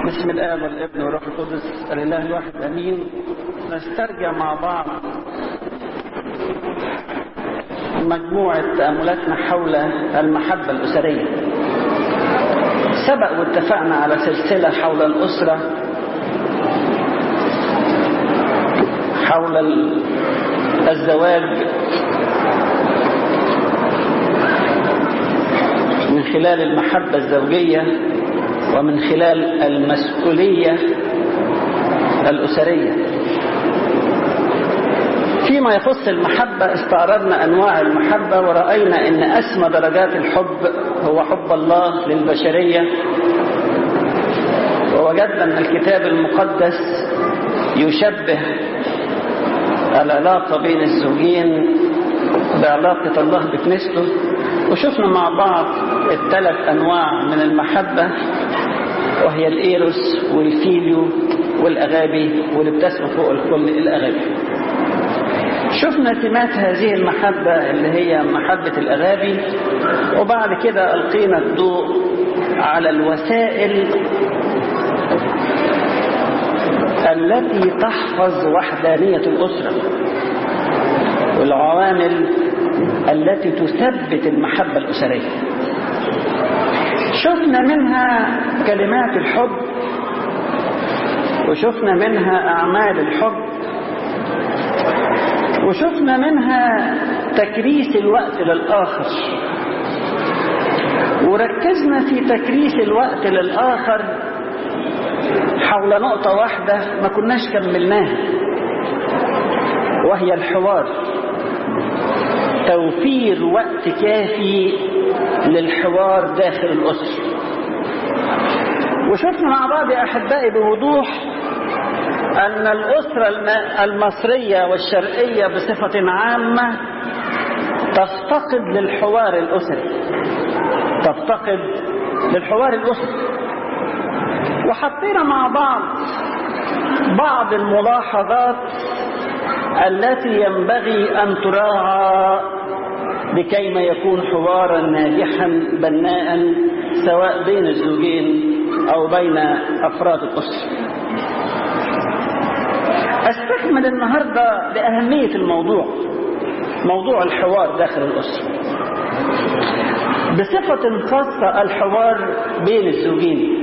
بسم الآب والابن والروح القدس الإله الواحد أمين نسترجع مع بعض مجموعة تأملاتنا حول المحبة الأسرية سبق واتفقنا على سلسلة حول الأسرة حول الزواج من خلال المحبة الزوجية ومن خلال المسؤولية الأسرية فيما يخص المحبة استعرضنا أنواع المحبة ورأينا أن أسمى درجات الحب هو حب الله للبشرية ووجدنا أن الكتاب المقدس يشبه العلاقة بين الزوجين بعلاقة الله بكنيسته وشفنا مع بعض الثلاث أنواع من المحبة وهي الإيروس والفيليو والأغابي واللي بتسمى فوق الكل الأغابي شفنا سمات هذه المحبة اللي هي محبة الأغابي وبعد كده ألقينا الضوء على الوسائل التي تحفظ وحدانية الأسرة والعوامل التي تثبت المحبة الأسرية شفنا منها كلمات الحب وشفنا منها أعمال الحب وشفنا منها تكريس الوقت للآخر وركزنا في تكريس الوقت للآخر حول نقطة واحدة ما كناش كملناها وهي الحوار توفير وقت كافي للحوار داخل الأسر وشفنا مع بعض يا أحبائي بوضوح أن الأسرة المصرية والشرقية بصفة عامة تفتقد للحوار الأسري تفتقد للحوار الأسري وحطينا مع بعض بعض الملاحظات التي ينبغي أن تراعى لكيما يكون حوارا ناجحا بناء سواء بين الزوجين أو بين أفراد الأسرة أستكمل النهاردة لأهمية الموضوع موضوع الحوار داخل الأسرة بصفة خاصة الحوار بين الزوجين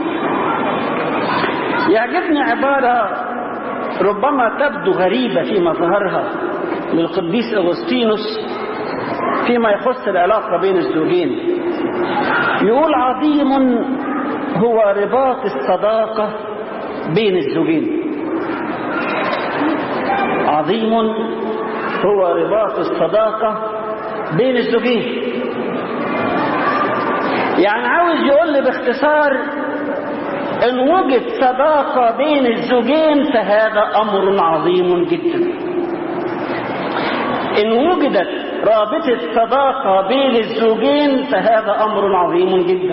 يعجبني عبارة ربما تبدو غريبة في مظهرها للقديس أغسطينوس فيما يخص العلاقة بين الزوجين يقول عظيم هو رباط الصداقة بين الزوجين عظيم هو رباط الصداقة بين الزوجين يعني عاوز يقول لي باختصار إن وجد صداقة بين الزوجين فهذا أمر عظيم جدا إن وجدت رابطة صداقة بين الزوجين فهذا أمر عظيم جدا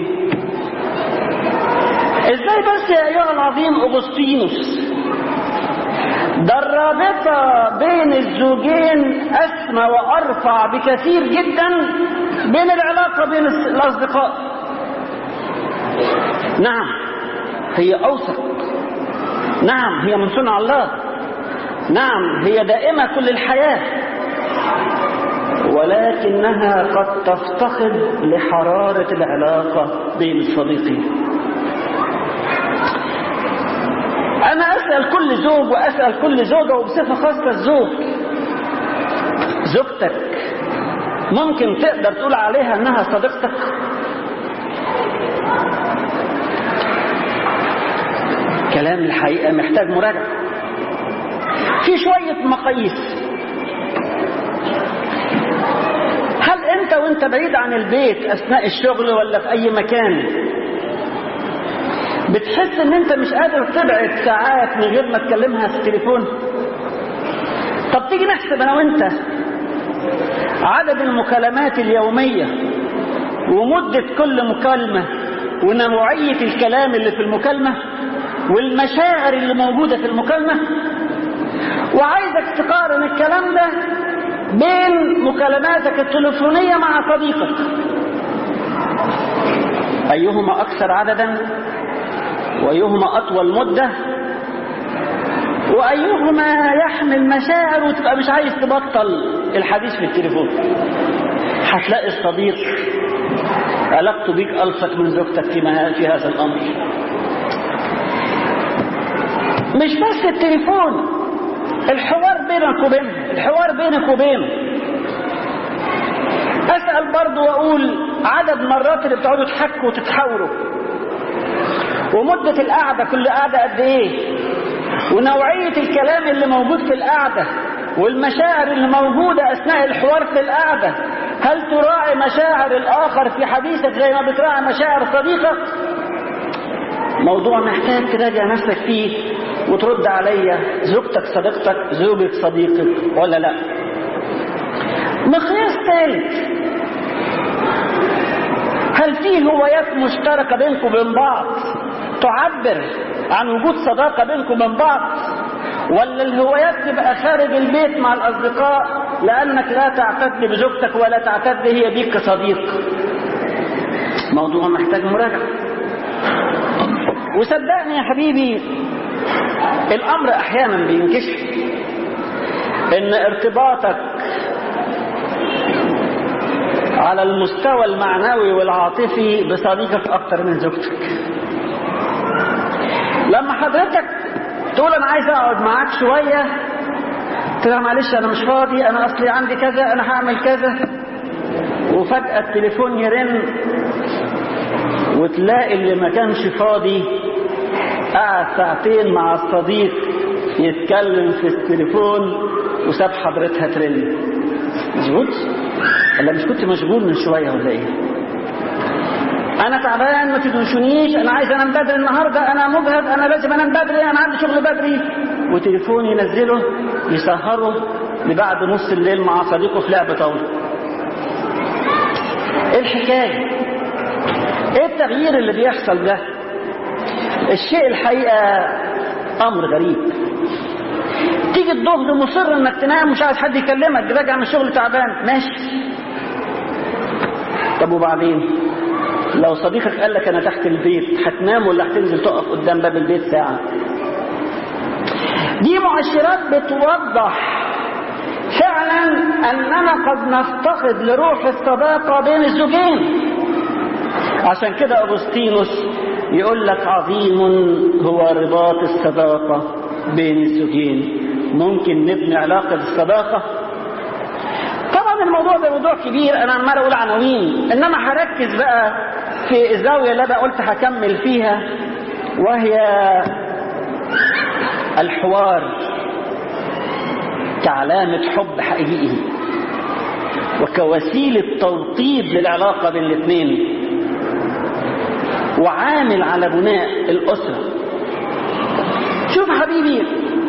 إزاي بس يا أيها العظيم أغسطينوس ده الرابطة بين الزوجين أسمى وأرفع بكثير جدا بين العلاقة بين الأصدقاء نعم هي أوثق نعم هي من صنع الله نعم هي دائمة كل الحياة ولكنها قد تفتقد لحرارة العلاقة بين الصديقين أنا أسأل كل زوج وأسأل كل زوجة وبصفة خاصة الزوج زوجتك ممكن تقدر تقول عليها أنها صديقتك كلام الحقيقة محتاج مراجعة في شوية مقاييس هل انت وانت بعيد عن البيت اثناء الشغل ولا في اي مكان بتحس ان انت مش قادر تبعد ساعات من غير ما تكلمها في التليفون طب تيجي نحسب انا وانت عدد المكالمات اليومية ومدة كل مكالمة ونوعية الكلام اللي في المكالمة والمشاعر اللي موجودة في المكالمة وعايزك تقارن الكلام ده بين مكالماتك التلفونية مع صديقك أيهما أكثر عددا وأيهما أطول مدة وأيهما يحمل مشاعر وتبقى مش عايز تبطل الحديث في التليفون هتلاقي الصديق علاقته بيك ألصق من زوجتك في, في هذا الأمر مش بس التليفون الحوار بينك وبينه الحوار بينك وبينه أسأل برضه وأقول عدد مرات اللي بتقعدوا تحكوا وتتحاوروا ومدة القعدة كل قعدة قد إيه ونوعية الكلام اللي موجود في القعدة والمشاعر اللي موجودة أثناء الحوار في القعدة هل تراعي مشاعر الآخر في حديثك زي ما بتراعي مشاعر صديقك موضوع محتاج تراجع نفسك فيه وترد عليا زوجتك صديقتك زوجك صديقك ولا لا مقياس ثالث هل في هوايات مشتركة بينكم وبين بعض تعبر عن وجود صداقة بينكم وبين بعض ولا الهوايات تبقى خارج البيت مع الأصدقاء لأنك لا تعتد بزوجتك ولا تعتد هي بيك كصديق موضوع محتاج مراجعة وصدقني يا حبيبي الأمر أحيانا بينكشف إن ارتباطك على المستوى المعنوي والعاطفي بصديقك أكتر من زوجتك لما حضرتك تقول أنا عايز أقعد معاك شوية تقول معلش أنا مش فاضي أنا أصلي عندي كذا أنا هعمل كذا وفجأة التليفون يرن وتلاقي اللي ما كانش فاضي قعد ساعتين مع الصديق يتكلم في التليفون وساب حضرتها ترن مظبوط ولا مش كنت مشغول من شويه ولا ايه انا تعبان ما تدوشونيش انا عايز انام بدري النهارده انا مجهد انا لازم انام بدري انا عندي شغل بدري وتليفون ينزله يسهره لبعد نص الليل مع صديقه في لعبه طاوله ايه الحكايه ايه التغيير اللي بيحصل ده الشيء الحقيقه امر غريب تيجي الظهر مصر انك تنام مش عايز حد يكلمك راجع من الشغل تعبان ماشي طب وبعدين لو صديقك قال لك انا تحت البيت هتنام ولا هتنزل تقف قدام باب البيت ساعه دي مؤشرات بتوضح فعلا اننا قد نفتقد لروح الصداقه بين الزوجين عشان كده اغسطينوس يقول لك عظيم هو رباط الصداقه بين الزوجين ممكن نبني علاقة الصداقة طبعا الموضوع ده موضوع كبير انا عمال اقول عناوين انما هركز بقى في الزاوية اللي انا قلت هكمل فيها وهي الحوار كعلامة حب حقيقي وكوسيلة توطيد للعلاقة بين الاثنين وعامل على بناء الأسرة شوف حبيبي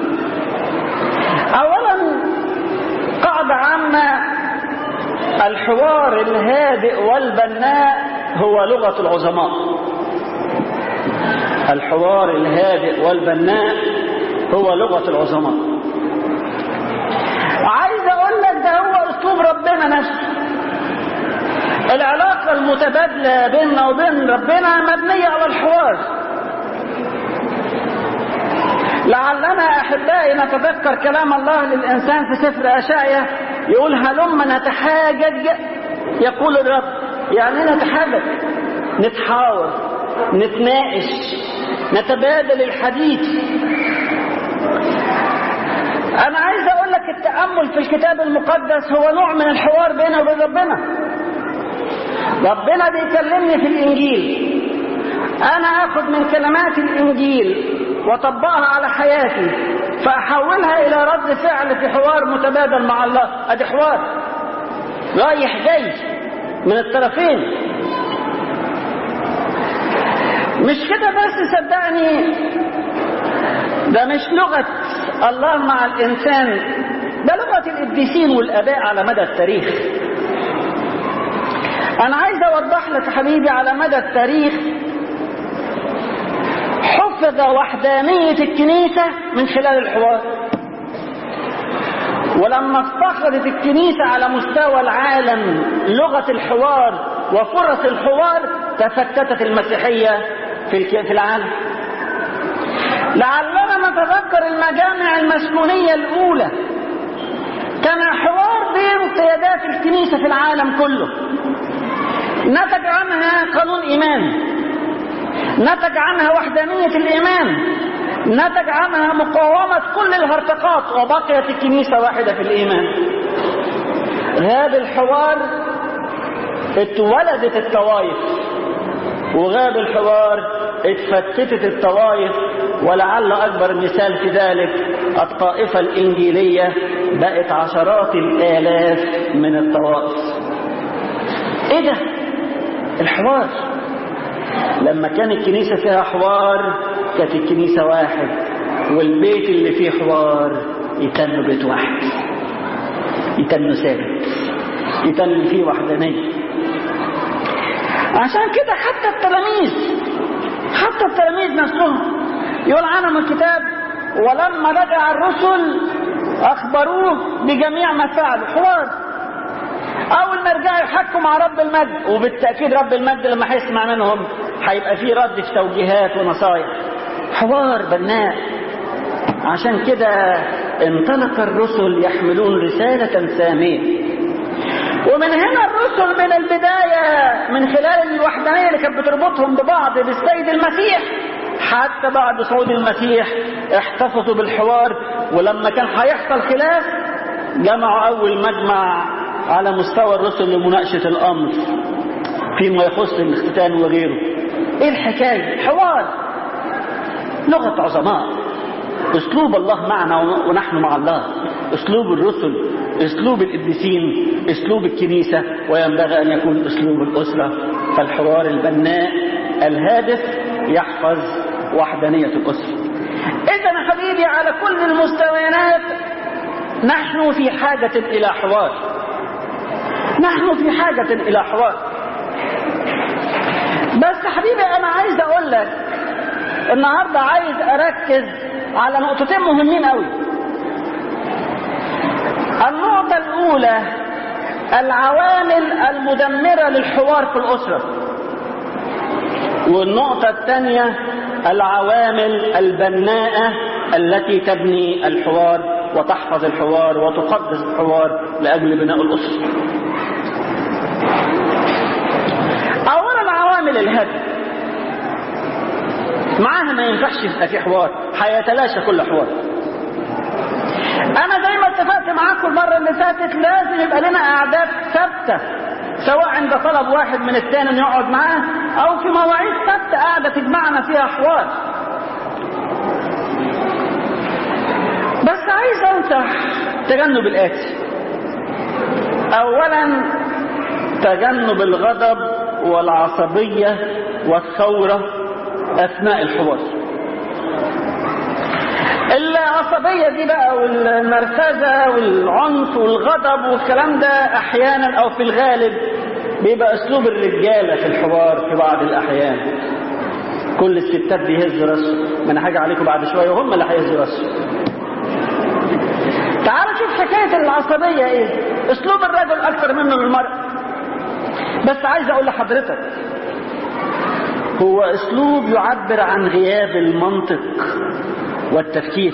اولا قاعدة عامة الحوار الهادئ والبناء هو لغة العظماء الحوار الهادئ والبناء هو لغة العظماء عايز اقول لك ده هو اسلوب ربنا نفسه العلاقة المتبادلة بيننا وبين ربنا مبنية على الحوار لعلنا احبائي نتذكر كلام الله للانسان في سفر اشعيا يقول هلم نتحاجج يقول الرب يعني نتحاجج نتحاور نتناقش نتبادل الحديث انا عايز اقول لك التامل في الكتاب المقدس هو نوع من الحوار بينه وبين ربنا ربنا بيكلمني في الانجيل انا اخذ من كلمات الانجيل واطبقها على حياتي فاحولها الى رد فعل في حوار متبادل مع الله ادي حوار رايح جاي من الطرفين مش كده بس صدقني ده مش لغة الله مع الإنسان ده لغة القديسين والآباء على مدى التاريخ أنا عايز أوضح لك حبيبي على مدى التاريخ حفظ وحدانية الكنيسة من خلال الحوار ولما افتقدت الكنيسة على مستوى العالم لغة الحوار وفرص الحوار تفتتت المسيحية في في العالم لعلنا نتذكر المجامع المسكونية الأولى كان حوار بين قيادات الكنيسة في العالم كله نتج عنها قانون إيمان نتج عنها وحدانية الإيمان نتج عنها مقاومة كل الهرطقات وبقيت الكنيسة واحدة في الإيمان غاب الحوار اتولدت الطوائف وغاب الحوار اتفتتت الطوائف ولعل أكبر مثال في ذلك الطائفة الإنجيلية بقت عشرات الآلاف من الطوائف ايه ده الحوار لما كان الكنيسة فيها حوار كانت الكنيسة واحد والبيت اللي فيه حوار يتم بيت واحد يتم ثابت يتم فيه وحدانية عشان كده حتى التلاميذ حتى التلاميذ نفسهم يقول عنهم الكتاب ولما رجع الرسل اخبروه بجميع ما فعلوا حوار اول ما رجعوا يحكوا مع رب المجد وبالتاكيد رب المجد لما هيسمع منهم هيبقى فيه رد في توجيهات ونصايح حوار بناء عشان كده انطلق الرسل يحملون رسالة سامية ومن هنا الرسل من البداية من خلال الوحدانية اللي كانت بتربطهم ببعض بالسيد المسيح حتى بعد صعود المسيح احتفظوا بالحوار ولما كان هيحصل خلاف جمعوا أول مجمع على مستوى الرسل لمناقشة الأمر فيما يخص الاختتان وغيره ايه الحكاية حوار لغة عظماء اسلوب الله معنا ونحن مع الله اسلوب الرسل اسلوب القديسين اسلوب الكنيسة وينبغي ان يكون اسلوب الاسرة فالحوار البناء الهادف يحفظ وحدانية الاسرة اذا يا حبيبي على كل المستويات نحن في حاجة الى حوار نحن في حاجة الى حوار بس حبيبي انا عايز اقول لك النهاردة عايز اركز على نقطتين مهمين قوي النقطة الاولى العوامل المدمرة للحوار في الاسرة والنقطة الثانية العوامل البناءة التي تبني الحوار وتحفظ الحوار وتقدس الحوار لأجل بناء الأسرة أولا عوامل الهدم معاها ما ينفعش يبقى في حوار هيتلاشى كل حوار انا زي ما اتفقت معاكم المره اللي فاتت لازم يبقى لنا اعداد ثابته سواء عند طلب واحد من الثاني انه يقعد معاه او في مواعيد ثابته قاعده تجمعنا فيها حوار بس عايز انصح تجنب الاتي اولا تجنب الغضب والعصبيه والثوره اثناء الحوار العصبية دي بقى والنرفزة والعنف والغضب والكلام ده احيانا او في الغالب بيبقى اسلوب الرجالة في الحوار في بعض الاحيان كل الستات بيهزوا راسهم ما انا هاجي عليكم بعد شوية وهم اللي هيهزوا راسهم تعالوا شوف حكاية العصبية ايه اسلوب الرجل اكتر منه من المرأة بس عايز اقول لحضرتك هو اسلوب يعبر عن غياب المنطق والتفكير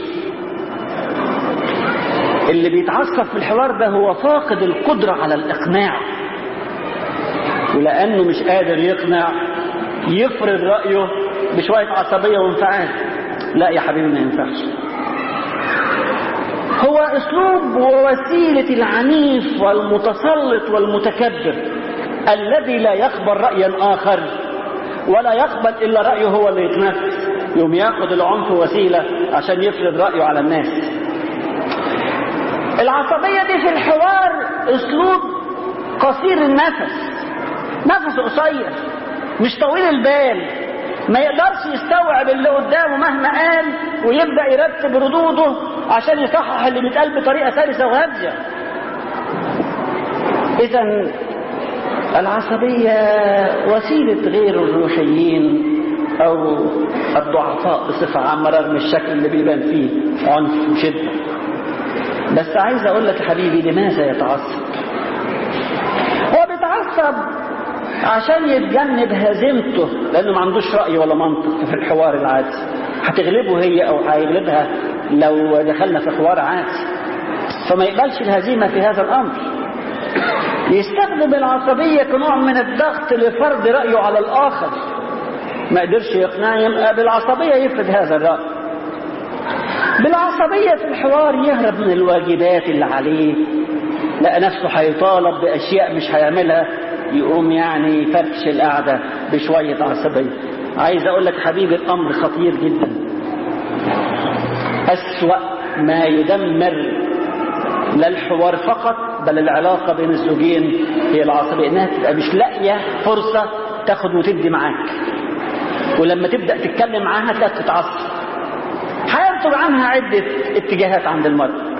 اللي بيتعصب في الحوار ده هو فاقد القدرة على الإقناع ولأنه مش قادر يقنع يفرض رأيه بشوية عصبية وانفعال لا يا حبيبي ما ينفعش هو أسلوب ووسيلة العنيف والمتسلط والمتكبر الذي لا يقبل رأيا آخر ولا يقبل إلا رأيه هو اللي يتنفس يوم ياخد العنف وسيلة عشان يفرض رأيه على الناس العصبية دي في الحوار اسلوب قصير النفس نفسه قصير مش طويل البال ما يقدرش يستوعب اللي قدامه مهما قال ويبدأ يرتب ردوده عشان يصحح اللي بيتقال بطريقة سلسة وهادية إذا العصبية وسيلة غير الروحيين أو الضعفاء بصفة عامة رغم الشكل اللي بيبان فيه عنف وشدة بس عايز أقول لك يا حبيبي لماذا يتعصب هو بيتعصب عشان يتجنب هزيمته لأنه ما عندوش رأي ولا منطق في الحوار العادي هتغلبه هي او هيغلبها لو دخلنا في حوار عادي فما يقبلش الهزيمة في هذا الامر يستخدم العصبية كنوع من الضغط لفرض رأيه على الاخر ما قدرش يقنعني يبقى بالعصبية يفرض هذا الرأي بالعصبية في الحوار يهرب من الواجبات اللي عليه لقى نفسه هيطالب بأشياء مش هيعملها يقوم يعني فركش القعدة بشوية عصبية عايز أقول لك حبيبي الأمر خطير جدا أسوأ ما يدمر لا الحوار فقط بل العلاقة بين الزوجين هي العصبية إنها تبقى مش لاقية فرصة تاخد وتدي معاك ولما تبدأ تتكلم معاها تلاقي تتعصب هينتج عنها عدة اتجاهات عند المرأة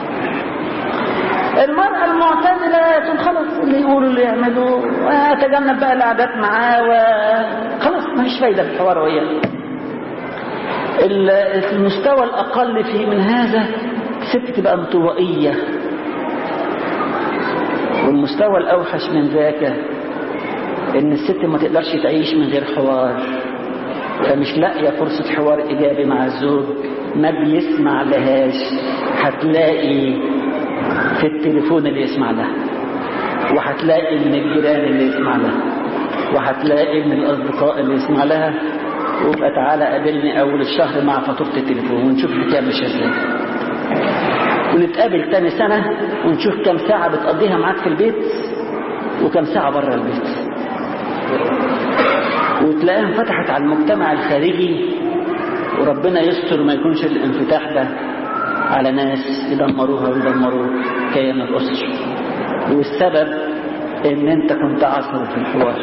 المرأة المعتزلة تقول خلاص اللي يقولوا اللي يعملوا واتجنب بقى القعدات معاه وخلاص ما فيش فايدة في الحوار وهي المستوى الأقل فيه من هذا ست تبقى انطوائية والمستوى الأوحش من ذاك إن الست ما تقدرش تعيش من غير حوار فمش لاقية فرصة حوار إيجابي مع الزوج ما بيسمع لهاش هتلاقي في التليفون اللي يسمع لها وهتلاقي من الجيران اللي يسمع لها وهتلاقي من الأصدقاء اللي يسمع لها ويبقى تعالى قابلني أول الشهر مع فاتورة التليفون ونشوف الحكاية مش ازاي ونتقابل تاني سنة ونشوف كم ساعة بتقضيها معاك في البيت وكم ساعة بره البيت وتلاقيها انفتحت على المجتمع الخارجي وربنا يستر وما يكونش الانفتاح ده على ناس يدمروها ويدمروا كيان الأسر والسبب ان انت كنت عصر في الحوار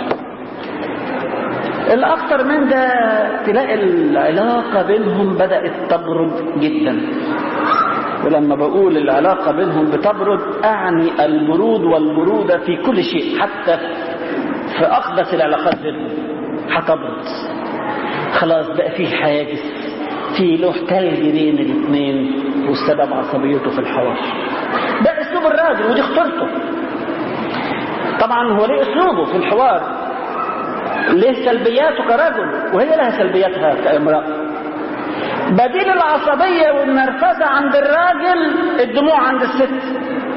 الاكثر من ده تلاقي العلاقة بينهم بدأت تبرد جدا ولما بقول العلاقة بينهم بتبرد أعني البرود والبرودة في كل شيء حتى في أقدس العلاقات بينهم هتبرد خلاص بقى فيه حاجز في له تلج بين الاثنين والسبب عصبيته في الحوار ده اسلوب الراجل ودي اخترته طبعا هو ليه اسلوبه في الحوار ليه سلبياته كرجل وهي لها سلبياتها كامرأة بديل العصبية والنرفزة عند الراجل الدموع عند الست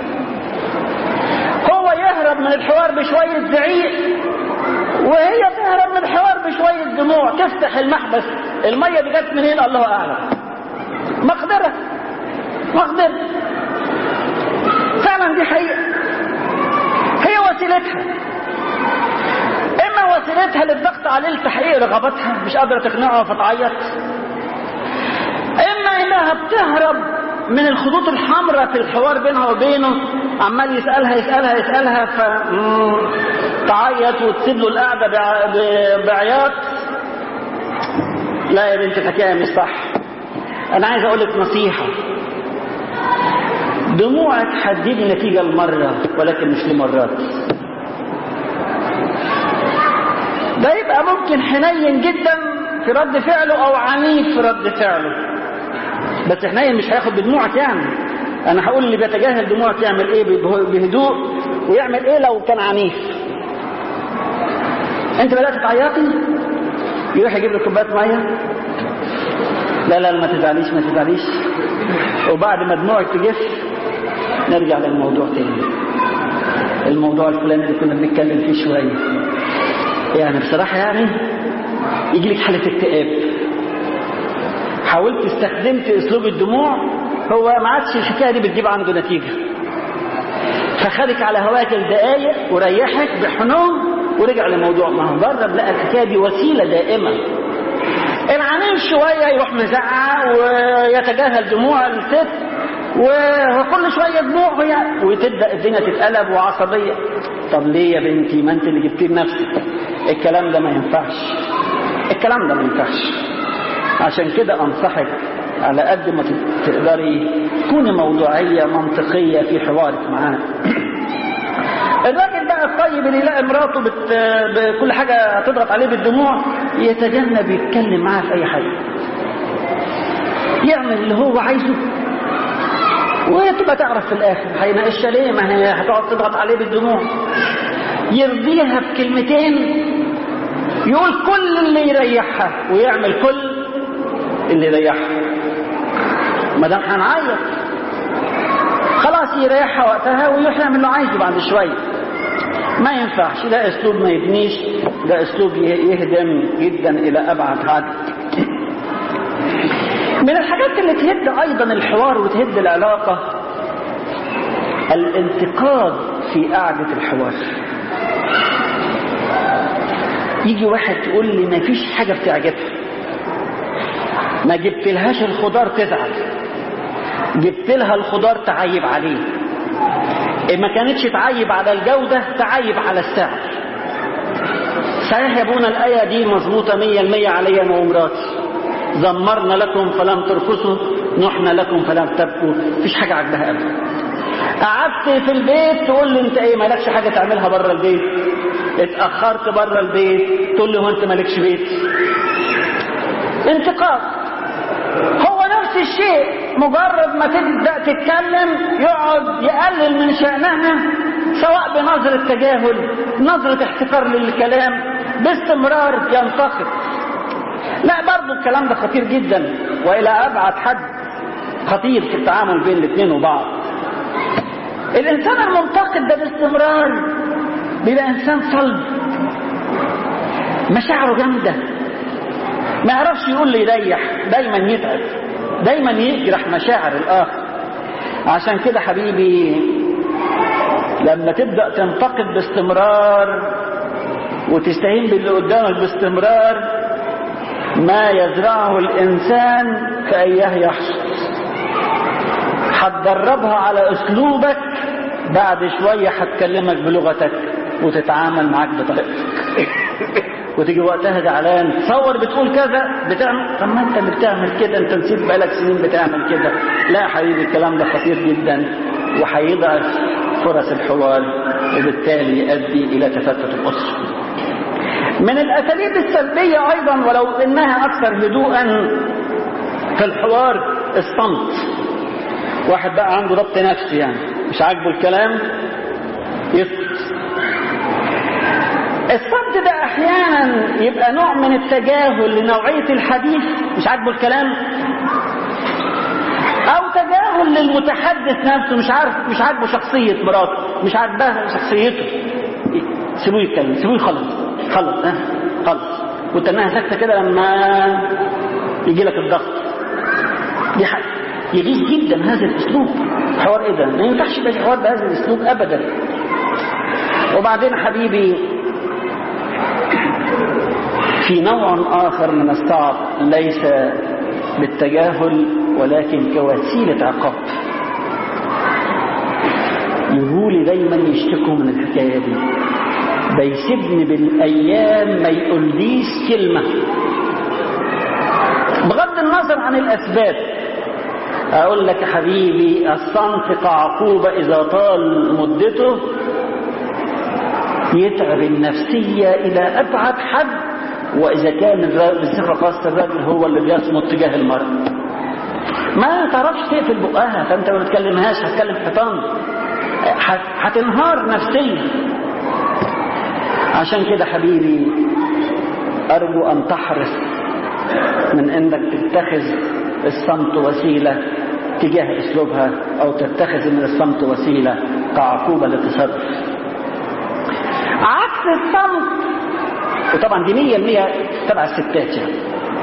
هو يهرب من الحوار بشوية زعيق وهي تهرب من الحوار بشوية دموع تفتح المحبس المية دي جت منين الله أعلم مقدرة مقدرة فعلا دي حقيقة هي وسيلتها إما وسيلتها للضغط عليه لتحقيق رغباتها مش قادرة تقنعه فتعيط إما إنها بتهرب من الخطوط الحمراء في الحوار بينها وبينه عمال يسألها يسألها يسألها ف تعيط وتسيب له القعدة بعياط لا يا بنت الحكاية مش صح أنا عايز أقول لك نصيحة دموعك هتجيب نتيجة المرة ولكن مش لمرات ده يبقى ممكن حنين جدا في رد فعله أو عنيف في رد فعله بس حنين مش هياخد بدموعك يعني أنا هقول اللي بيتجاهل دموعك يعمل إيه بهدوء ويعمل إيه لو كان عنيف انت بدأت تعيطي يروح يجيب لك كوبايه ميه لا لا ما تزعليش ما تزعليش وبعد ما دموعك تجف نرجع للموضوع تاني الموضوع الفلاني اللي كنا بنتكلم فيه شويه يعني بصراحه يعني يجي لك حاله اكتئاب حاولت استخدمت اسلوب الدموع هو ما عادش الحكايه دي بتجيب عنده نتيجه فخدك على هواك الدقايق وريحك بحنون ورجع لموضوع ما هو جرب لقى الحكايه دي وسيله دائمه العنين شويه يروح مزعق ويتجاهل دموع الست وكل شويه دموع هي وتبدا الدنيا تتقلب وعصبيه طب ليه يا بنتي ما انت اللي جبتيه لنفسك الكلام ده ما ينفعش الكلام ده ما ينفعش عشان كده انصحك على قد ما تقدري تكوني موضوعيه منطقيه في حوارك معاه الراجل بقى الطيب اللي يلاقي مراته بت... بكل حاجة تضغط عليه بالدموع يتجنب يتكلم معاها في أي حاجة يعمل اللي هو عايزه وتبقى تعرف في الآخر هيناقشها ليه ما هي هتقعد تضغط عليه بالدموع يرضيها بكلمتين يقول كل اللي يريحها ويعمل كل اللي يريحها ما دام هنعيط خلاص يريحها وقتها ويروح يعمل اللي عايزه بعد شويه ما ينفعش ده اسلوب ما يبنيش ده اسلوب يهدم جدا الى ابعد حد من الحاجات اللي تهد ايضا الحوار وتهد العلاقه الانتقاد في قعده الحوار يجي واحد تقول لي ما فيش حاجه بتعجبها ما جبت لهاش الخضار تزعل جبت لها الخضار تعيب عليه إيه ما كانتش تعيب على الجودة تعيب على السعر صحيح يا ابونا الآية دي مظبوطة مية المية عليا أنا ومراتي زمرنا لكم فلم ترقصوا نحنا لكم فلم تبكوا مفيش حاجة عجبها أبدا قعدت في البيت تقول لي انت ايه مالكش حاجة تعملها بره البيت اتأخرت بره البيت تقول لي هو انت مالكش بيت انتقاد هو نفس الشيء مجرد ما تبدأ تتكلم يقعد يقلل من شأنها سواء بنظرة تجاهل نظرة احتقار للكلام باستمرار ينتقد لا برضو الكلام ده خطير جدا وإلى أبعد حد خطير في التعامل بين الاثنين وبعض الإنسان المنتقد ده باستمرار بيبقى إنسان صلب مشاعره جامدة ما يعرفش يقول لي يريح دايما يتعب دايما يجرح مشاعر الآخر عشان كده حبيبي لما تبدأ تنتقد باستمرار وتستهين باللي قدامك باستمرار ما يزرعه الإنسان فإياه يحصد هتدربها على أسلوبك بعد شوية هتكلمك بلغتك وتتعامل معاك بطريقتك وتيجي وقتها زعلان تصور بتقول كذا بتعمل طب ما انت اللي بتعمل كده انت نسيت بقالك سنين بتعمل كده لا حبيبي الكلام ده خطير جدا وهيضعف فرص الحوار وبالتالي يؤدي الى تفتت الاسره من الاساليب السلبيه ايضا ولو انها اكثر هدوءا في الحوار الصمت واحد بقى عنده ضبط نفسي يعني مش عاجبه الكلام يسكت الصمت ده احيانا يبقى نوع من التجاهل لنوعية الحديث مش عاجبه الكلام او تجاهل للمتحدث نفسه مش عارف مش عاجبه شخصية مراته مش عاجبها شخصيته سيبوه يتكلم سيبوه يخلص خلص اه خلص وتنها ساكتة كده لما يجي لك الضغط دي حاجة يغيظ جدا هذا الاسلوب حوار ايه ده ما ينفعش يبقى الحوار بهذا الاسلوب ابدا وبعدين حبيبي في نوع آخر من الصعب ليس بالتجاهل ولكن كوسيلة عقاب يقولي دايما يشتكوا من الحكاية دي ده يسيبني بالأيام ما يقوليش كلمة بغض النظر عن الأسباب أقول لك يا حبيبي الصمت كعقوبة إذا طال مدته يتعب النفسية إلى أبعد حد وإذا كان بصفة خاصة الراجل هو اللي بيصمت تجاه المرأة ما تعرفش تقفل بقها فأنت ما بتكلمهاش هتكلم حيطان هتنهار نفسيا عشان كده حبيبي أرجو أن تحرص من أنك تتخذ الصمت وسيلة تجاه أسلوبها أو تتخذ من الصمت وسيلة كعقوبة للتصرف عكس الصمت وطبعا دي مية المية تبع الستات يعني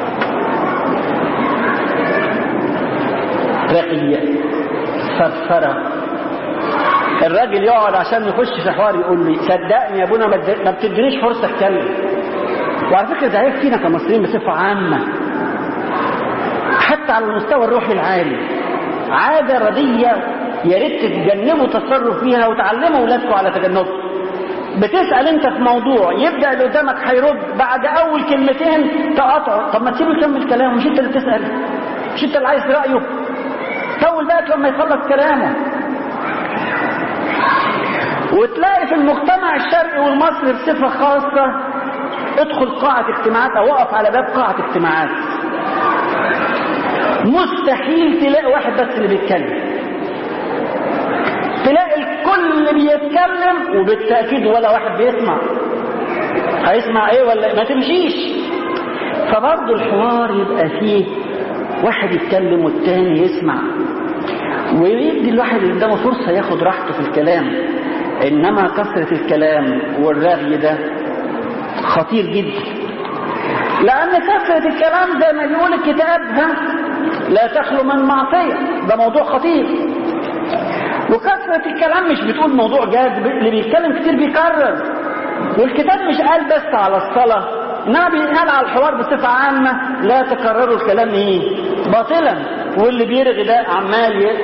رقية فرفرة الراجل يقعد عشان يخش في حوار يقول لي صدقني يا ابونا ما بتدينيش فرصة اتكلم وعلى فكرة ده عيب فينا كمصريين بصفة عامة حتى على المستوى الروحي العالي عادة ردية يا ريت تتجنبوا تصرف فيها وتعلموا اولادكم على تجنبها بتسأل انت في موضوع يبدأ اللي قدامك هيرد بعد اول كلمتين تقاطعه طب ما تسيبه يكمل كلامه مش انت اللي بتسأل مش انت اللي عايز رأيه طول بالك لما يخلص كلامه وتلاقي في المجتمع الشرقي والمصري بصفة خاصة ادخل قاعة اجتماعات او اقف على باب قاعة اجتماعات مستحيل تلاقي واحد بس اللي بيتكلم تلاقي الكل بيتكلم وبالتأكيد ولا واحد بيسمع هيسمع ايه ولا ما تمشيش فبرضه الحوار يبقى فيه واحد يتكلم والتاني يسمع ويدي الواحد اللي قدامه فرصة ياخد راحته في الكلام إنما كثرة الكلام والرغي ده خطير جدا لأن كثرة الكلام زي ما بيقول الكتاب ها لا تخلو من معصية ده موضوع خطير وكثرة الكلام مش بتقول موضوع جاد اللي بيتكلم كتير بيكرر والكتاب مش قال بس على الصلاة انما بيقال على الحوار بصفة عامة لا تكرروا الكلام ايه باطلا واللي بيرغي ده عمال ي...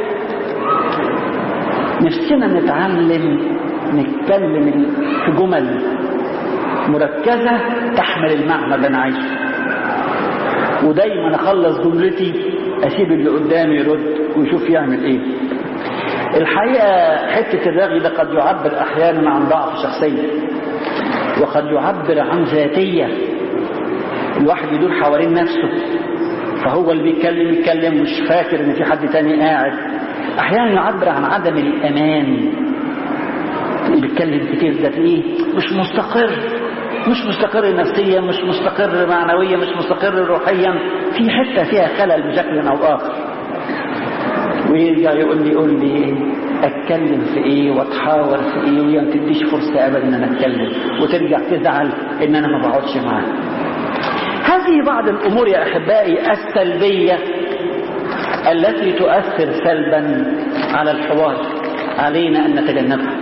نفسنا نتعلم نتكلم في جمل مركزة تحمل المعنى اللي انا عايشه ودايما اخلص جملتي اسيب اللي قدامي يرد ويشوف يعمل ايه الحقيقة حتة الرغي ده قد يعبر احيانا عن ضعف شخصية وقد يعبر عن ذاتية الواحد يدور حوالين نفسه فهو اللي بيتكلم يتكلم مش فاكر ان في حد تاني قاعد احيانا يعبر عن عدم الامان اللي بيتكلم كتير ده تلاقيه مش مستقر مش مستقر نفسيا مش مستقر معنويا مش مستقر روحيا في حته فيها خلل بشكل او اخر ويرجع يقول لي يقول لي اتكلم في ايه واتحاور في ايه وهي ما تديش فرصه ابدا ان انا اتكلم وترجع تزعل ان انا ما بقعدش معاه هذه بعض الامور يا احبائي السلبيه التي تؤثر سلبا على الحوار علينا ان نتجنبها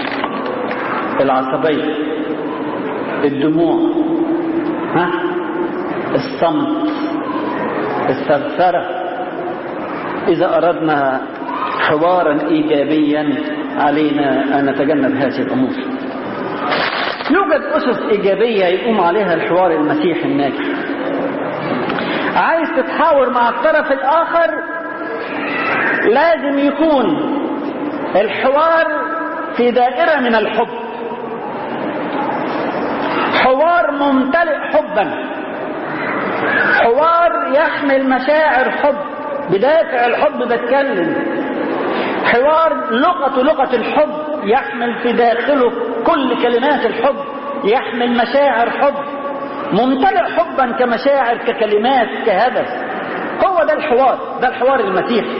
العصبيه الدموع ها الصمت الثرثره اذا اردنا حوارا ايجابيا علينا ان نتجنب هذه الامور يوجد اسس ايجابيه يقوم عليها الحوار المسيحي الناجح عايز تتحاور مع الطرف الاخر لازم يكون الحوار في دائره من الحب حوار ممتلئ حبا حوار يحمل مشاعر حب بدافع الحب بتكلم حوار لغة لغة الحب يحمل في داخله كل كلمات الحب يحمل مشاعر حب ممتلئ حبا كمشاعر ككلمات كهدف هو ده الحوار ده الحوار المسيحي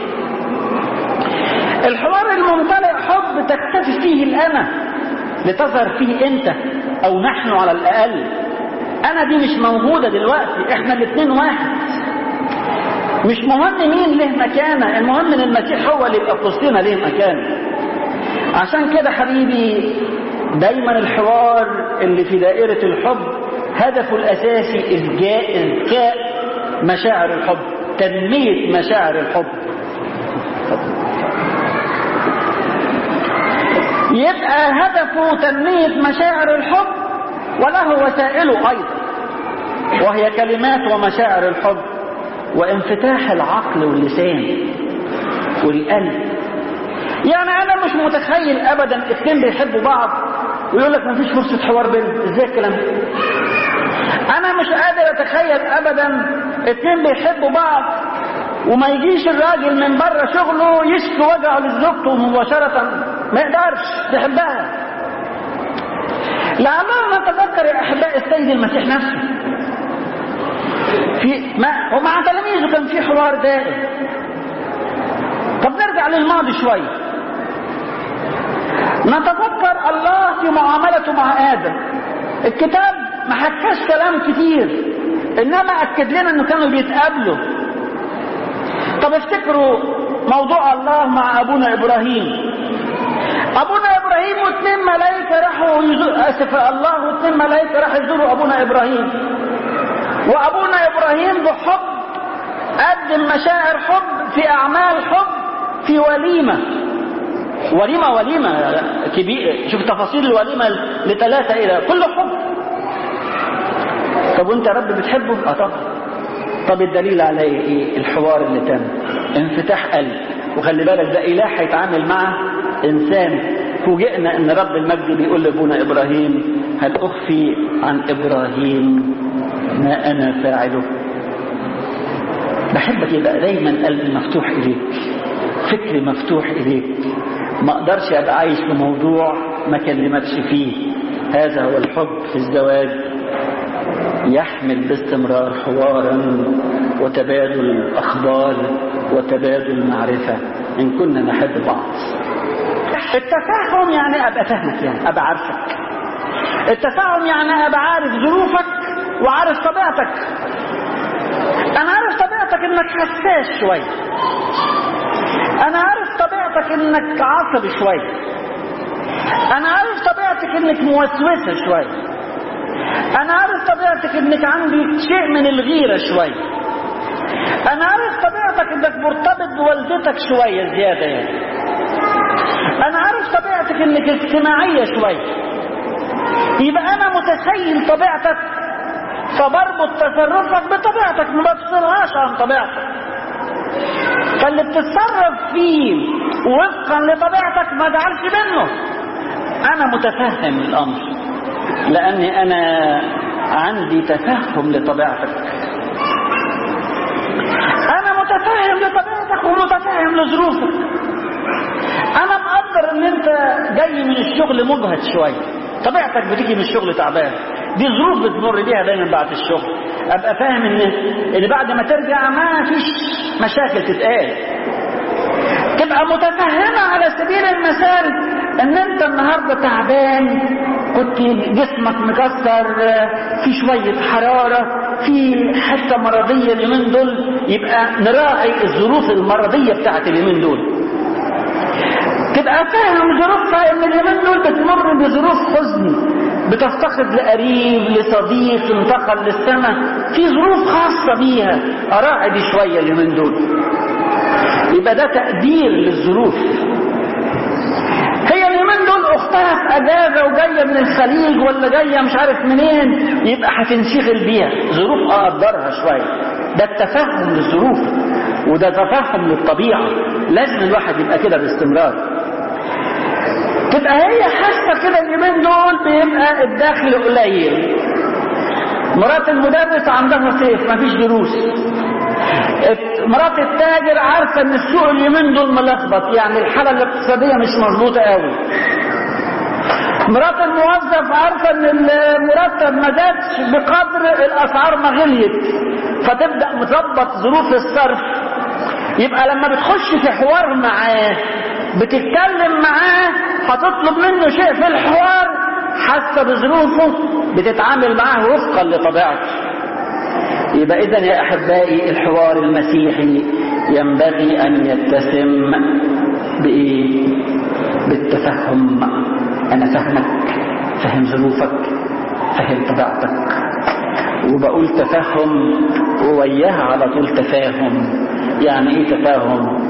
الحوار الممتلئ حب تكتفي فيه الأنا لتظهر فيه أنت أو نحن على الأقل أنا دي مش موجودة دلوقتي إحنا الاثنين واحد مش مهم مين له مكانة المهم ان المسيح هو اللي يبقى في وسطنا له مكانة عشان كده حبيبي دايما الحوار اللي في دائرة الحب هدفه الأساسي إذكاء إذكاء مشاعر الحب تنمية مشاعر الحب يبقى هدفه تنمية مشاعر الحب وله وسائله أيضا وهي كلمات ومشاعر الحب وانفتاح العقل واللسان والقلب يعني انا مش متخيل ابدا اتنين بيحبوا بعض ويقول لك مفيش فرصه حوار بينهم ازاي الكلام ده انا مش قادر اتخيل ابدا اتنين بيحبوا بعض وما يجيش الراجل من بره شغله يشكي وجعه لزوجته مباشره ما يقدرش يحبها لعلنا نتذكر يا احباء السيد المسيح نفسه في ما ومع تلاميذه كان في حوار دائم طب نرجع للماضي شويه نتذكر الله في معاملته مع ادم الكتاب ما حكاش كلام كتير انما اكد لنا انه كانوا بيتقابلوا طب افتكروا موضوع الله مع ابونا ابراهيم ابونا ابراهيم واثنين ملائكه راحوا يزور اسف الله واثنين ملائكه راحوا يزوروا ابونا ابراهيم وابونا ابراهيم بحب قدم مشاعر حب في اعمال حب في وليمه وليمه وليمه كبيره شوف تفاصيل الوليمه لثلاثه الى كل حب طب وانت يا رب بتحبه اه طبعا طب الدليل على ايه الحوار اللي تم انفتاح قلب وخلي بالك ده اله هيتعامل مع انسان فوجئنا ان رب المجد بيقول لابونا ابراهيم هل اخفي عن ابراهيم ما انا فاعله بحبك يبقى دايما قلبي مفتوح اليك فكري مفتوح اليك ما اقدرش ابقى عايش في موضوع ما كلمكش فيه هذا هو الحب في الزواج يحمل باستمرار حوارا وتبادل أخبار وتبادل معرفة إن كنا نحب بعض التفاهم يعني أبقى فاهمك يعني أبقى عارفك التفاهم يعني أبقى عارف ظروفك وعارف طبيعتك أنا عارف طبيعتك إنك حساس شوية أنا عارف طبيعتك إنك عصبي شوية أنا عارف طبيعتك إنك موسوسة شوية أنا عارف طبيعتك إنك عندي شيء من الغيرة شوية أنا عارف طبيعتك إنك مرتبط بوالدتك شوية زيادة يعني أنا عارف طبيعتك إنك اجتماعية شوية يبقى أنا متخيل طبيعتك فبربط تصرفك بطبيعتك ما بفصلهاش عن طبيعتك فاللي بتتصرف فيه وفقا لطبيعتك ما جعلش منه أنا متفهم الأمر لأني أنا عندي تفهم لطبيعتك أنا متفهم لطبيعتك ومتفهم لظروفك أنا مقدر إن أنت جاي من الشغل مجهد شوية طبيعتك بتيجي من الشغل تعبان دي ظروف بتمر بيها دايما بعد الشغل ابقى فاهم ان ان بعد ما ترجع ما فيش مشاكل تتقال تبقى متفهمه على سبيل المثال ان انت النهارده تعبان كنت جسمك مكسر في شويه حراره في حته مرضيه اليومين دول يبقى نراعي الظروف المرضيه بتاعت اليومين دول تبقى فاهم ظروفها ان اليومين دول بتمر بظروف حزن بتفتقد لقريب لصديق انتقل للسماء في ظروف خاصة بيها أراعي دي شوية اليومين دول يبقى ده تقدير للظروف هي اليومين دول اختها في اجازه وجايه من الخليج ولا جايه مش عارف منين يبقى هتنشغل بيها ظروف اقدرها شويه ده التفهم للظروف وده تفهم للطبيعه لازم الواحد يبقى كده باستمرار تبقى هي حاسه كده اليومين دول بيبقى الدخل قليل مرات المدرس عندها صيف مفيش دروس مرات التاجر عارفه ان السوق اليومين دول ملخبط يعني الحاله الاقتصاديه مش مظبوطه قوي مرات الموظف عارفه ان المرتب ما زادش بقدر الاسعار ما غليت فتبدا مظبط ظروف الصرف يبقى لما بتخش في حوار معاه بتتكلم معاه هتطلب منه شيء في الحوار حاسه بظروفه بتتعامل معاه وفقا لطبيعته يبقى اذا يا احبائي الحوار المسيحي ينبغي ان يتسم بايه بالتفهم انا فاهمك فهم ظروفك فهم طبيعتك وبقول تفهم ووياها على طول تفاهم يعني ايه تفاهم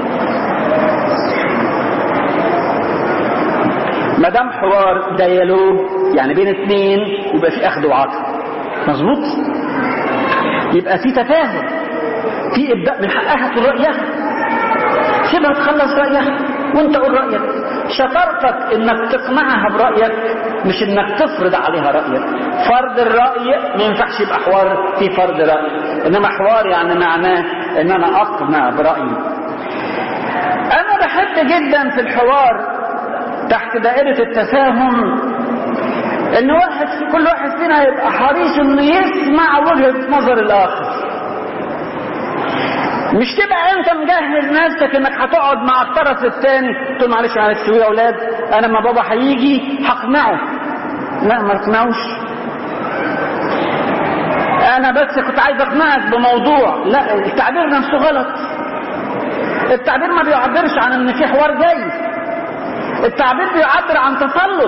ما دام حوار ديالوج يعني بين اثنين يبقى في اخذ وعطاء مظبوط يبقى في تفاهم في ابداء من حقها تقول رايها سيبها تخلص رايها وانت قول رايك شطارتك انك تقنعها برايك مش انك تفرض عليها رايك فرض الراي ما ينفعش يبقى حوار في فرض راي انما حوار يعني معناه ان انا اقنع برايي انا بحب جدا في الحوار تحت دائرة التفاهم ان واحد في كل واحد فينا يبقى حريص انه يسمع وجهة نظر الاخر مش تبقى انت مجهز نفسك انك هتقعد مع الطرف الثاني تقول معلش معلش يا اولاد انا ما بابا هيجي هقنعه لا ما اقنعوش انا بس كنت عايز اقنعك بموضوع لا التعبير نفسه غلط التعبير ما بيعبرش عن ان في حوار جاي التعبير بيعبر عن تسلط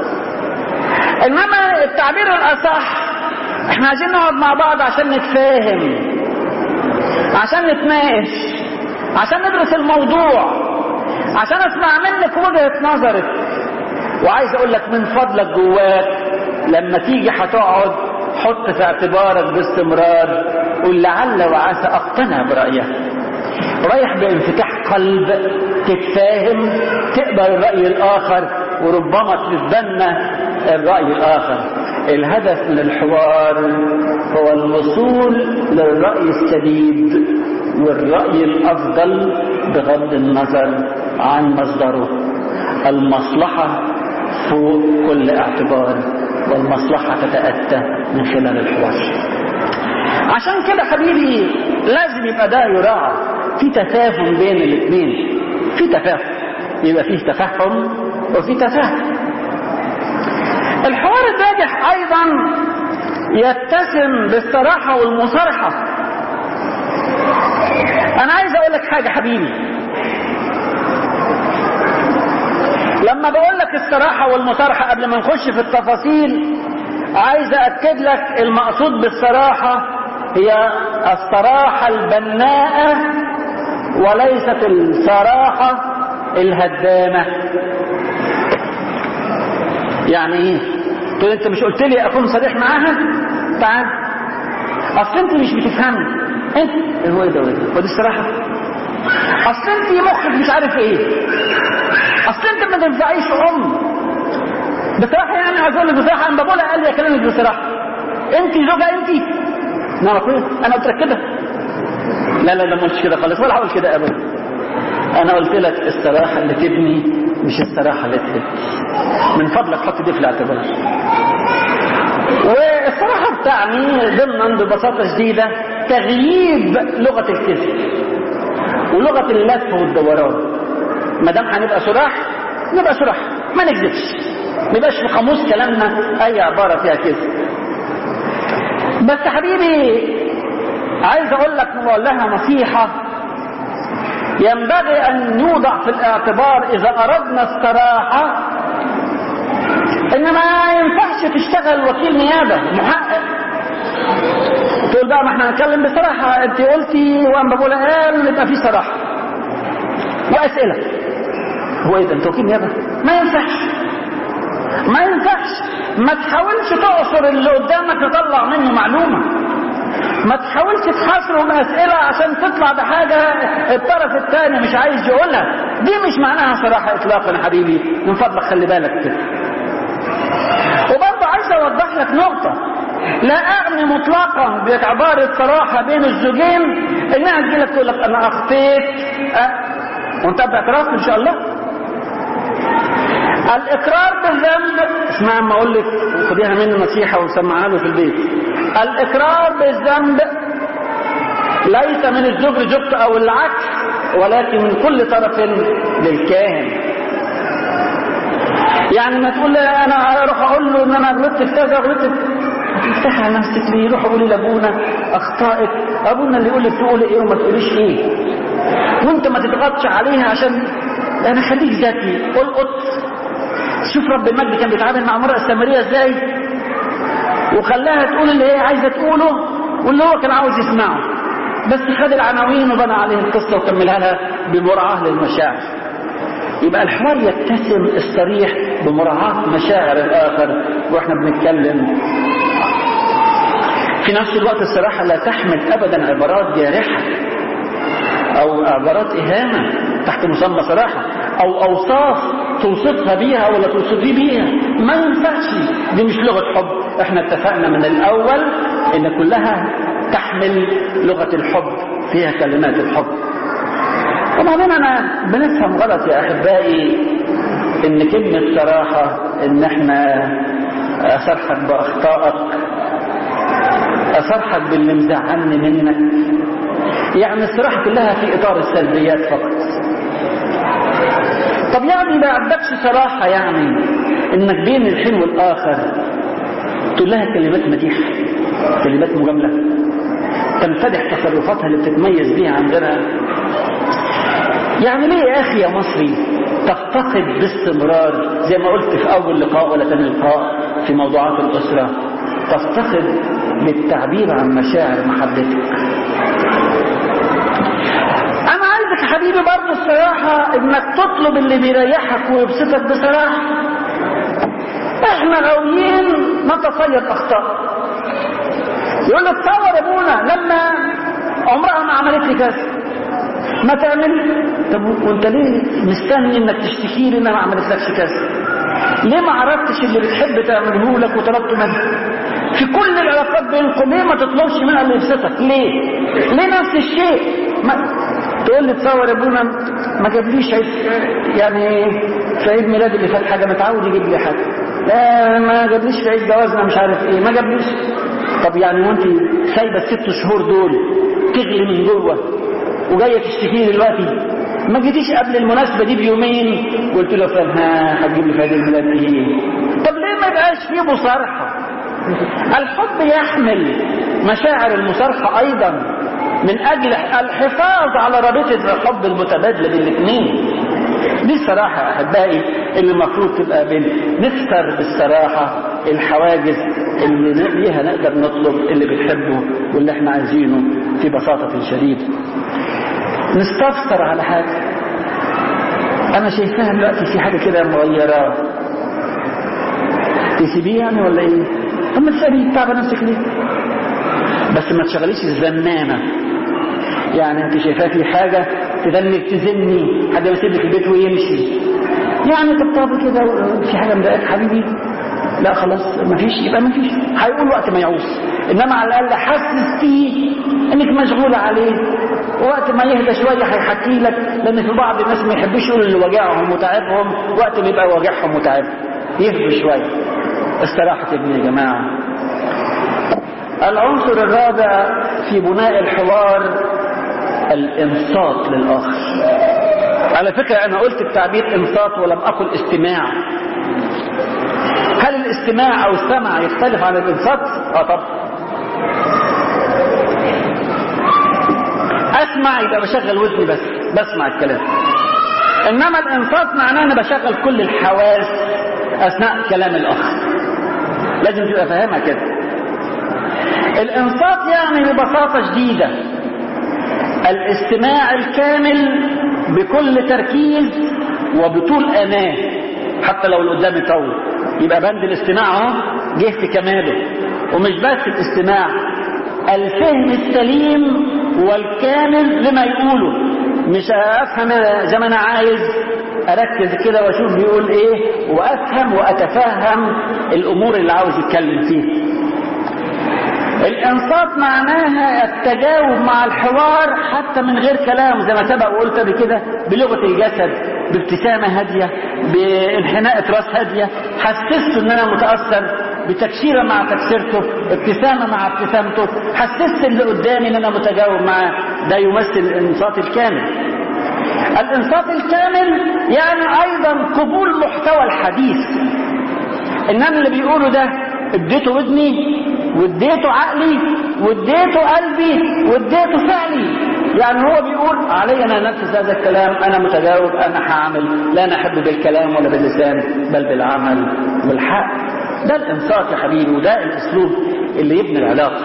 انما التعبير الاصح احنا عايزين نقعد مع بعض عشان نتفاهم عشان نتناقش عشان ندرس الموضوع عشان اسمع منك وجهة نظرك وعايز اقول لك من فضلك جواك لما تيجي هتقعد حط في اعتبارك باستمرار قول لعل وعسى اقتنع برأيك رايح بانفتاح قلب تتفاهم تقبل الرأي الآخر وربما تتبنى الرأي الآخر الهدف من الحوار هو الوصول للرأي السديد والرأي الأفضل بغض النظر عن مصدره المصلحة فوق كل اعتبار والمصلحة تتأتى من خلال الحوار عشان كده حبيبي لازم يبقى ده يراعى في تفاهم بين الاثنين في تفاهم يبقى فيه تفهم وفي تفاهم الحوار الناجح ايضا يتسم بالصراحة والمصارحة انا عايز اقول لك حاجة حبيبي لما بقول لك الصراحة والمصارحة قبل ما نخش في التفاصيل عايز أأكد لك المقصود بالصراحة هي الصراحة البناءة وليست الصراحة الهدامة يعني ايه تقول انت مش قلت لي اكون صريح معاها تعال اصل انت مش بتفهمني انت هو ايه ده ودي الصراحة اصل انت مخك مش عارف ايه اصل انت ما تنفعيش ام بصراحة يعني عايز اقول لك بصراحة انا بقولها قال لي اكلمك بصراحة انت زوجة انت انا قلت انا قلت لك كده لا لا لا ما قلتش كده خالص ولا هقول كده ابدا انا قلت لك الصراحة اللي تبني مش الصراحة اللي تهد من فضلك حط دي في الاعتبار والصراحة بتعني ضمنا ببساطة شديدة تغييب لغة الكذب ولغة اللف والدوران ما دام هنبقى صراح نبقى صراح ما نكذبش ما يبقاش في قاموس كلامنا اي عبارة فيها كذب بس حبيبي عايز اقول لك نقول لها نصيحة ينبغي ان يوضع في الاعتبار اذا اردنا الصراحة ان ما ينفعش تشتغل وكيل نيابة محقق تقول بقى ما احنا هنتكلم بصراحة انت قلتي وانا بقول قال يبقى في صراحة واسئلة هو ايه ده انت وكيل نيابة ما ينفعش ما ينفعش ما تحاولش تعصر اللي قدامك تطلع منه معلومة ما تحاولش تحاصره بأسئلة عشان تطلع بحاجة الطرف الثاني مش عايز يقولها دي مش معناها صراحة اطلاقا يا حبيبي من فضلك خلي بالك كده وبرضه عايز اوضح لك نقطة لا اعني مطلقا بعبارة صراحة بين الزوجين انها تجي لك تقول لك انا اخطيت أه وانت باعتراف ان شاء الله الاقرار بالذنب اسمع ما اقول لك خديها مني نصيحة وسمعها له في البيت الاقرار بالذنب ليس من الزوج لزوجته او العكس ولكن من كل طرف للكاهن يعني ما تقول لي انا اروح اقول له ان انا غلطت في كذا غلطت افتح على نفسك ليه روح قولي لابونا اخطائك ابونا اللي يقول لك تقولي ايه وما تقوليش ايه وانت ما تضغطش عليها عشان انا خليك ذكي القط شوف رب المجد كان بيتعامل مع المرأة السامرية ازاي وخلاها تقول اللي هي عايزة تقوله واللي هو كان عاوز يسمعه بس خد العناوين وبنى عليه القصة وكملها لها بمراعاة للمشاعر يبقى الحوار يتسم الصريح بمراعاة مشاعر الآخر واحنا بنتكلم في نفس الوقت الصراحة لا تحمل أبدا عبارات جارحة أو عبارات إهانة تحت مسمى صراحة أو أوصاف توصفها بيها ولا توصفي بيها ما ينفعش دي مش لغة حب احنا اتفقنا من الأول إن كلها تحمل لغة الحب فيها كلمات الحب وبعدين أنا بنفهم غلط يا أحبائي إن كلمة صراحة إن احنا أصرحك بأخطائك أصرحك باللي مزعلني منك يعني الصراحة كلها في إطار السلبيات فقط طب يعني ما عندكش صراحة يعني إنك بين الحين والآخر تقول لها كلمات مديحة كلمات مجاملة تمتدح تصرفاتها اللي بتتميز بيها عن غيرها يعني ليه يا أخي يا مصري تفتقد باستمرار زي ما قلت في أول لقاء ولا ثاني لقاء في موضوعات الأسرة تفتقد للتعبير عن مشاعر محبتك انا عايزك يا حبيبي برضه الصراحة انك تطلب اللي بيريحك ويبسطك بصراحة احنا غاويين نتصيد اخطاء يقول لك تصور يا ابونا لما عمرها ما عملت لي كذا ما تعمل طب وانت ليه مستني انك تشتكي لي انها ما عملتلكش كذا ليه ما عرفتش اللي بتحب تعمله لك وطلبته منها في كل العلاقات بينكم ليه ما تطلبش منها اللي يبسطك ليه ليه نفس الشيء ما تقول لي تصور يا ابونا ما جابليش عيد يعني في عيد ميلادي اللي فات حاجه متعود يجيب لي حاجه لا ما جابليش في عيد جوازنا مش عارف ايه ما جابليش طب يعني وانت سايبه الست شهور دول تغلي من جوه وجايه تشتكي دلوقتي ما جيتيش قبل المناسبه دي بيومين قلت له فلان ها هتجيب لي في عيد الميلاد ايه طب ليه ما يبقاش فيه مصارحه الحب يحمل مشاعر المصارحه ايضا من اجل الحفاظ على رابطه الحب المتبادله بين الاثنين دي الصراحه يا احبائي اللي المفروض تبقى بين نكسر بالصراحه الحواجز اللي بيها نقدر نطلب اللي بتحبه واللي احنا عايزينه في بساطه شديده نستفسر على حاجه انا شايفاها دلوقتي في حاجه كده مغيره تسيبيه يعني ولا ايه طب ما تسيبيه تعب نفسك ليه بس ما تشغليش الزنانه يعني انت شايفاه في حاجه تدنك تزني حد يسيب لك البيت ويمشي يعني طبطاب كده في حاجه مضايقك حبيبي لا خلاص مفيش يبقى مفيش هيقول وقت ما يعوز انما على الاقل حسس فيه انك مشغوله عليه وقت ما يهدى شويه هيحكي لك لان في بعض الناس ما يحبوش يقولوا اللي واجعهم وتعبهم وقت ما يبقى واجعهم وتعب يهدوا شويه استراحه ابني يا جماعه العنصر الرابع في بناء الحوار الانصات للاخر على فكره انا قلت التعبير انصات ولم اقل استماع هل الاستماع او السمع يختلف عن الانصات اه طبعا اسمع يبقى بشغل ودني بس بسمع الكلام انما الانصات معناه انا بشغل كل الحواس اثناء كلام الاخر لازم تبقى فاهمها كده الانصات يعني ببساطه شديده الاستماع الكامل بكل تركيز وبطول اناه حتى لو اللي قدامي طول يبقى بند الاستماع اهو جه في كماله ومش بس الاستماع الفهم السليم والكامل لما يقوله مش افهم زي ما انا عايز اركز كده واشوف بيقول ايه وافهم واتفهم الامور اللي عاوز يتكلم فيها الانصات معناها التجاوب مع الحوار حتى من غير كلام زي ما سبق وقلت قبل كده بلغه الجسد بابتسامه هاديه بانحناء راس هاديه حسست ان انا متاثر بتكشيره مع تكشيرته ابتسامه مع ابتسامته حسست اللي قدامي ان انا متجاوب معاه ده يمثل الانصات الكامل الانصات الكامل يعني ايضا قبول محتوى الحديث انما اللي بيقوله ده اديته ودني واديته عقلي واديته قلبي واديته فعلي يعني هو بيقول علي انا انفذ هذا الكلام انا متجاوب انا هعمل لا انا احب بالكلام ولا باللسان بل بالعمل بالحق ده الانصات يا حبيبي وده الاسلوب اللي يبني العلاقه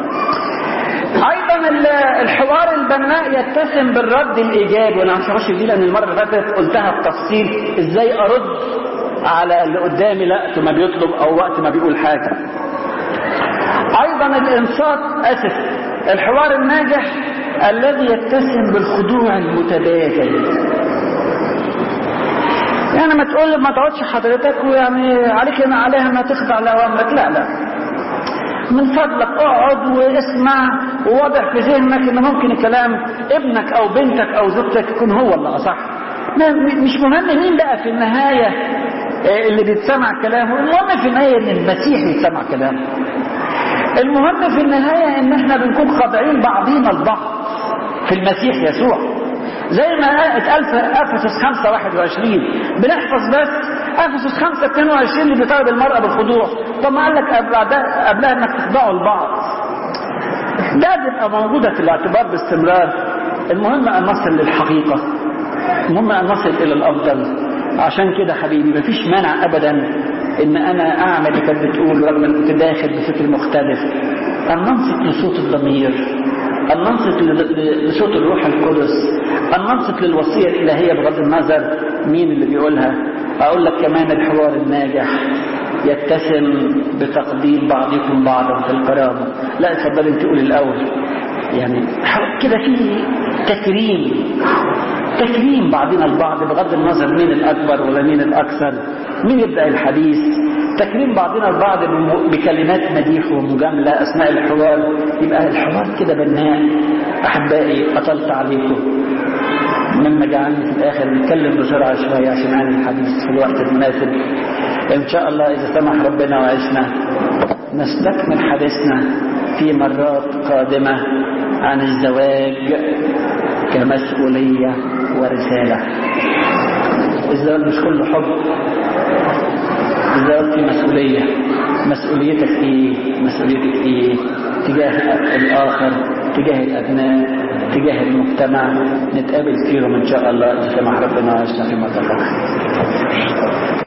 ايضا الحوار البناء يتسم بالرد الايجابي وانا مش هخش دي لان المره اللي فاتت قلتها بتفصيل ازاي ارد على اللي قدامي وقت ما بيطلب او وقت ما بيقول حاجه ايضا الانصات اسف الحوار الناجح الذي يتسم بالخضوع المتبادل يعني ما تقول ما تقعدش حضرتك ويعني عليك هنا عليها ما تخضع لاوامرك لا لا من فضلك اقعد واسمع وواضح في ذهنك ان ممكن الكلام ابنك او بنتك او زوجتك يكون هو اللي اصح مش مهم مين بقى في النهايه اللي بيتسمع كلامه المهم في النهايه ان المسيح يتسمع كلامه المهم في النهايه ان احنا بنكون خاضعين بعضينا البعض في المسيح يسوع زي ما اتقال في افسس 5 21 بنحفظ بس افسس 5 22 اللي بيطالب المراه بالخضوع طب ما قال لك قبلها, قبلها انك تخضعوا لبعض ده تبقى موجوده في الاعتبار باستمرار المهم ان نصل للحقيقه المهم ان نصل الى الافضل عشان كده حبيبي مفيش مانع ابدا ان انا اعمل اللي كانت بتقول رغم ان كنت داخل بفكر مختلف ان ننصت لصوت الضمير ان ننصت لصوت الروح القدس ان ننصت للوصيه الالهيه بغض النظر مين اللي بيقولها اقول لك كمان الحوار الناجح يتسم بتقديم بعضكم بعضا في الكرامه لا اتفضل انت قولي الاول يعني كده في تكريم تكريم بعضنا البعض بغض النظر مين الأكبر ولا مين الأكثر مين يبدأ الحديث تكريم بعضنا البعض بكلمات مديح ومجاملة أثناء الحوار يبقى الحوار كده بناء أحبائي أطلت عليكم مما جعلني في الآخر نتكلم بسرعة شوية عشان أعمل الحديث في الوقت المناسب إن شاء الله إذا سمح ربنا وعشنا نستكمل حديثنا في مرات قادمة عن الزواج كمسؤولية ورسالة الزواج مش كله حب الزواج فيه مسؤولية مسؤوليتك ايه مسؤوليتك ايه تجاه الآخر تجاه الأبناء تجاه المجتمع نتقابل فيهم إن شاء الله إذا سمح ربنا وعشنا في مرة